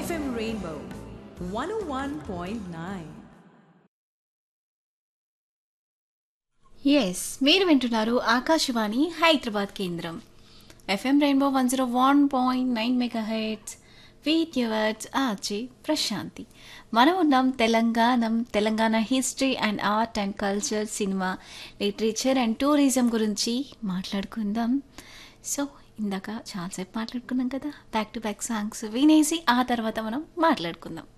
FM Rainbow 101.9. Yes మీరు వింటున్నారు ఆకాశవాణి హైదరాబాద్ కేంద్రం FM rainbow one zero one point nine mega heads with yours RJ Prashanthi మనం ఉన్నాం Telangana Telangana history and art and culture cinema literature and tourism గురించి మాట్లాడుకుందాం so ఇందాక చాలాసేపు మాట్లాడుకున్నాం కదా బ్యాక్ టు బ్యాక్ సాంగ్స్ వినేసి ఆ తర్వాత మనం మాట్లాడుకుందాం